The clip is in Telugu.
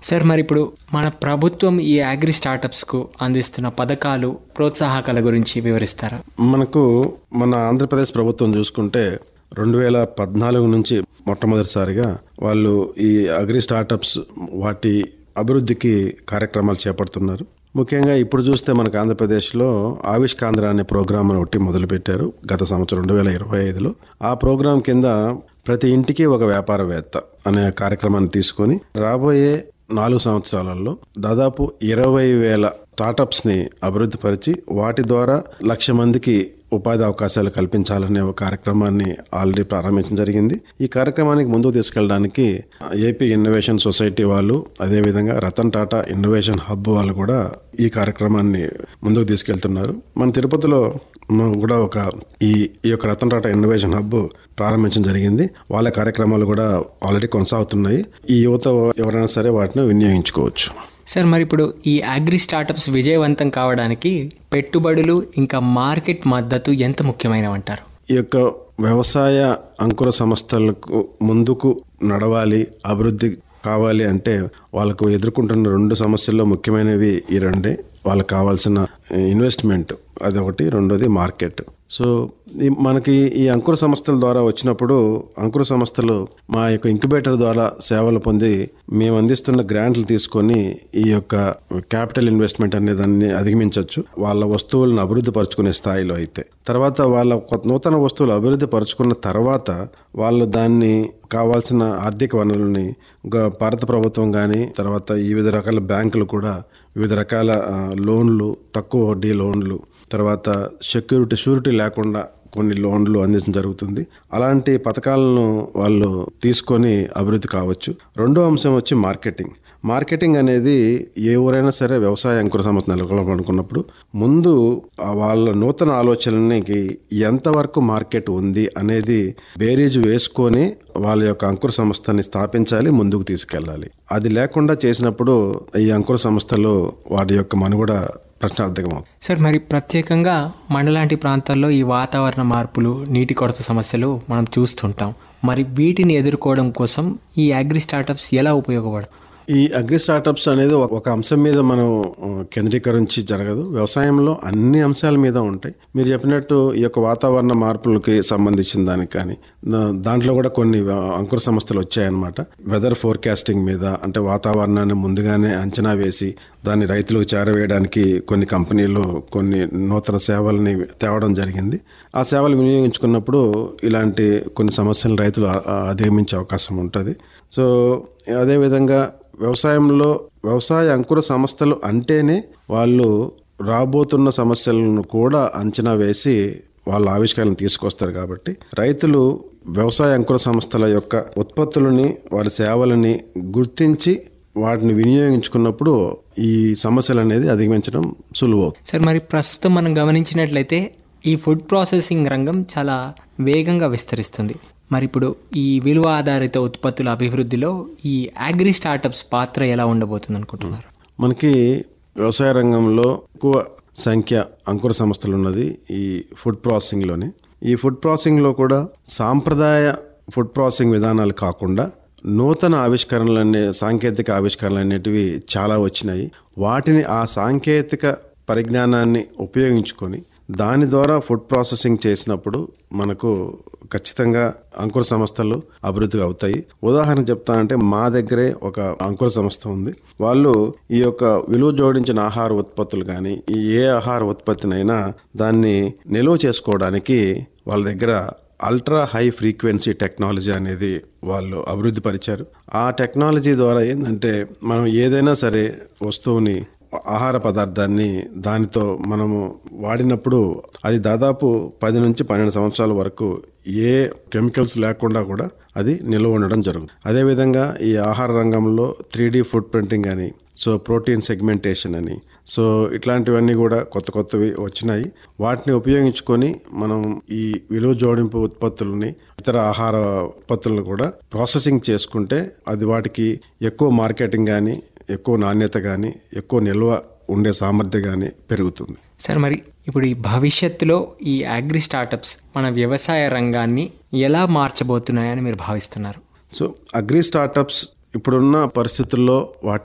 సార్ మరి ఇప్పుడు మన ప్రభుత్వం ఈ అగ్రి స్టార్టప్స్కు అందిస్తున్న పథకాలు ప్రోత్సాహకాల గురించి వివరిస్తారా మనకు మన ఆంధ్రప్రదేశ్ ప్రభుత్వం చూసుకుంటే రెండు వేల పద్నాలుగు నుంచి మొట్టమొదటిసారిగా వాళ్ళు ఈ అగ్రి స్టార్టప్స్ వాటి అభివృద్ధికి కార్యక్రమాలు చేపడుతున్నారు ముఖ్యంగా ఇప్పుడు చూస్తే మనకు ఆంధ్రప్రదేశ్లో ఆవిష్కాంధ్ర అనే ప్రోగ్రామ్ ఒకటి మొదలుపెట్టారు గత సంవత్సరం రెండు వేల ఇరవై ఐదులో ఆ ప్రోగ్రాం కింద ప్రతి ఇంటికి ఒక వ్యాపారవేత్త అనే కార్యక్రమాన్ని తీసుకొని రాబోయే నాలుగు సంవత్సరాలలో దాదాపు ఇరవై వేల స్టార్టప్స్ని అభివృద్ధి పరిచి వాటి ద్వారా లక్ష మందికి ఉపాధి అవకాశాలు కల్పించాలనే ఒక కార్యక్రమాన్ని ఆల్రెడీ ప్రారంభించడం జరిగింది ఈ కార్యక్రమానికి ముందుకు తీసుకెళ్ళడానికి ఏపీ ఇన్నోవేషన్ సొసైటీ వాళ్ళు అదేవిధంగా రతన్ టాటా ఇన్నోవేషన్ హబ్ వాళ్ళు కూడా ఈ కార్యక్రమాన్ని ముందుకు తీసుకెళ్తున్నారు మన తిరుపతిలో మ- కూడా ఒక ఈ ఈ యొక్క రతన్ టాటా ఇన్నోవేషన్ హబ్ ప్రారంభించడం జరిగింది వాళ్ళ కార్యక్రమాలు కూడా ఆల్రెడీ కొనసాగుతున్నాయి ఈ యువత ఎవరైనా సరే వాటిని వినియోగించుకోవచ్చు సార్ మరి ఇప్పుడు ఈ అగ్రి స్టార్టప్స్ విజయవంతం కావడానికి పెట్టుబడులు ఇంకా మార్కెట్ మద్దతు ఎంత ముఖ్యమైనవంటారు ఈ యొక్క వ్యవసాయ అంకుర సంస్థలకు ముందుకు నడవాలి అభివృద్ధి కావాలి అంటే వాళ్ళకు ఎదుర్కొంటున్న రెండు సమస్యల్లో ముఖ్యమైనవి ఈ రెండే వాళ్ళకి కావాల్సిన ఇన్వెస్ట్మెంట్ అదొకటి రెండోది మార్కెట్ సో ఈ మనకి ఈ అంకుర సంస్థల ద్వారా వచ్చినప్పుడు అంకుర సంస్థలు మా యొక్క ఇంక్యుబేటర్ ద్వారా సేవలు పొంది మేము అందిస్తున్న గ్రాంట్లు తీసుకొని ఈ యొక్క క్యాపిటల్ ఇన్వెస్ట్మెంట్ అనే దాన్ని అధిగమించవచ్చు వాళ్ళ వస్తువులను అభివృద్ధి పరుచుకునే స్థాయిలో అయితే తర్వాత వాళ్ళ కొత్త నూతన వస్తువులు అభివృద్ధి పరుచుకున్న తర్వాత వాళ్ళు దాన్ని కావాల్సిన ఆర్థిక వనరులని ఒక భారత ప్రభుత్వం కానీ తర్వాత ఈ వివిధ రకాల బ్యాంకులు కూడా వివిధ రకాల ఆ, లోన్లు తక్కువ వడ్డీ లోన్లు తర్వాత సెక్యూరిటీ షూరిటీ లేకుండా కొన్ని లోన్లు అందించడం జరుగుతుంది అలాంటి పథకాలను వాళ్ళు తీసుకొని అభివృద్ధి కావచ్చు రెండో అంశం వచ్చి మార్కెటింగ్ మార్కెటింగ్ అనేది ఏ ఊరైనా సరే వ్యవసాయ అంకుర సంస్థ నెలకొల్పాలనుకున్నప్పుడు ముందు ఆ వాళ్ళ నూతన ఆలోచనకి ఎంతవరకు మార్కెట్ ఉంది అనేది బేరీజు వేసుకొని వాళ్ళ యొక్క అంకుర సంస్థని స్థాపించాలి ముందుకు తీసుకెళ్ళాలి అది లేకుండా చేసినప్పుడు ఈ అంకుర సంస్థలు వాటి యొక్క మనుగడ ప్రశ్నార్థకం అవుతుంది సార్ మరి ప్రత్యేకంగా మనలాంటి ప్రాంతాల్లో ఈ వాతావరణ మార్పులు నీటి కొరత సమస్యలు మనం చూస్తుంటాం మరి వీటిని ఎదుర్కోవడం కోసం ఈ అగ్రి స్టార్టప్స్ ఎలా ఉపయోగపడుతుంది ఈ అగ్రి స్టార్టప్స్ అనేది ఒక- ఒక అంశం మీద మనం ఆ, కేంద్రీకరించి జరగదు వ్యవసాయంలో అన్ని అంశాల మీద ఉంటాయి మీరు చెప్పినట్టు ఈ యొక్క వాతావరణ మార్పులకి సంబంధించిన దానికి కానీ దా- దాంట్లో కూడా కొన్ని ఆ, అంకుర సంస్థలు వచ్చాయన్నమాట వెదర్ ఫోర్కాస్టింగ్ మీద అంటే వాతావరణాన్ని ముందుగానే అంచనా వేసి దాన్ని రైతులకు చేరవేయడానికి కొన్ని కంపెనీలు కొన్ని నూతన సేవల్ని తేవడం జరిగింది ఆ సేవలు వినియోగించుకున్నప్పుడు ఇలాంటి కొన్ని సమస్యలను రైతులు ఆ- ఆ అధిగమించే అవకాశం ఉంటుంది సో అదేవిధంగా వ్యవసాయంలో వ్యవసాయ అంకుర సంస్థలు అంటేనే వాళ్ళు రాబోతున్న సమస్యలను కూడా అంచనా వేసి వాళ్ళ ఆవిష్కారాలను తీసుకొస్తారు కాబట్టి రైతులు వ్యవసాయ అంకుర సంస్థల యొక్క ఉత్పత్తులని వారి సేవలని గుర్తించి వాటిని వినియోగించుకున్నప్పుడు ఈ సమస్యలు అనేది అధిగమించడం సులువు అవుతుంది సార్ మరి ప్రస్తుతం మనం గమనించినట్లయితే ఈ ఫుడ్ ప్రాసెసింగ్ రంగం చాలా వేగంగా విస్తరిస్తుంది మరి ఇప్పుడు ఈ విలువ ఆధారిత ఉత్పత్తుల అభివృద్ధిలో ఈ అగ్రి స్టార్టప్స్ పాత్ర ఎలా ఉండబోతుంది అనుకుంటున్నారు మనకి వ్యవసాయ రంగంలో ఎక్కువ సంఖ్య అంకుర సంస్థలు ఉన్నది ఈ ఫుడ్ ప్రాసెసింగ్లోనే ఈ ఫుడ్ ప్రాసెసింగ్లో కూడా సాంప్రదాయ ఫుడ్ ప్రాసెసింగ్ విధానాలు కాకుండా నూతన ఆవిష్కరణలు అనే సాంకేతిక ఆవిష్కరణలు అనేటివి చాలా వచ్చినాయి వాటిని ఆ సాంకేతిక పరిజ్ఞానాన్ని ఉపయోగించుకొని దాని ద్వారా ఫుడ్ ప్రాసెసింగ్ చేసినప్పుడు మనకు ఖచ్చితంగా అంకుర సంస్థలు అభివృద్ధి అవుతాయి ఉదాహరణ చెప్తానంటే మా దగ్గరే ఒక అంకుర సంస్థ ఉంది వాళ్ళు ఈ యొక్క విలువ జోడించిన ఆహార ఉత్పత్తులు కానీ ఈ ఏ ఆహార ఉత్పత్తినైనా దాన్ని నిల్వ చేసుకోవడానికి వాళ్ళ దగ్గర అల్ట్రా హై ఫ్రీక్వెన్సీ టెక్నాలజీ అనేది వాళ్ళు అభివృద్ధి పరిచారు ఆ టెక్నాలజీ ద్వారా ఏంటంటే మనం ఏదైనా సరే వస్తువుని ఆహార పదార్థాన్ని దానితో మనము వాడినప్పుడు అది దాదాపు పది నుంచి పన్నెండు సంవత్సరాల వరకు ఏ కెమికల్స్ లేకుండా కూడా అది నిల్వ ఉండడం జరుగుతుంది అదేవిధంగా ఈ ఆహార రంగంలో త్రీ ఫుడ్ ప్రింటింగ్ అని సో ప్రోటీన్ సెగ్మెంటేషన్ అని సో ఇట్లాంటివన్నీ కూడా కొత్త కొత్తవి వచ్చినాయి వాటిని ఉపయోగించుకొని మనం ఈ విలువ జోడింపు ఉత్పత్తులని ఇతర ఆహార ఉత్పత్తులను కూడా ప్రాసెసింగ్ చేసుకుంటే అది వాటికి ఎక్కువ మార్కెటింగ్ కానీ ఎక్కువ నాణ్యత కానీ ఎక్కువ నిల్వ ఉండే సామర్థ్యం కానీ పెరుగుతుంది సార్ మరి ఇప్పుడు ఈ భవిష్యత్తులో ఈ అగ్రి స్టార్టప్స్ మన వ్యవసాయ రంగాన్ని ఎలా మార్చబోతున్నాయని మీరు భావిస్తున్నారు సో అగ్రి స్టార్టప్స్ ఇప్పుడున్న పరిస్థితుల్లో వాటి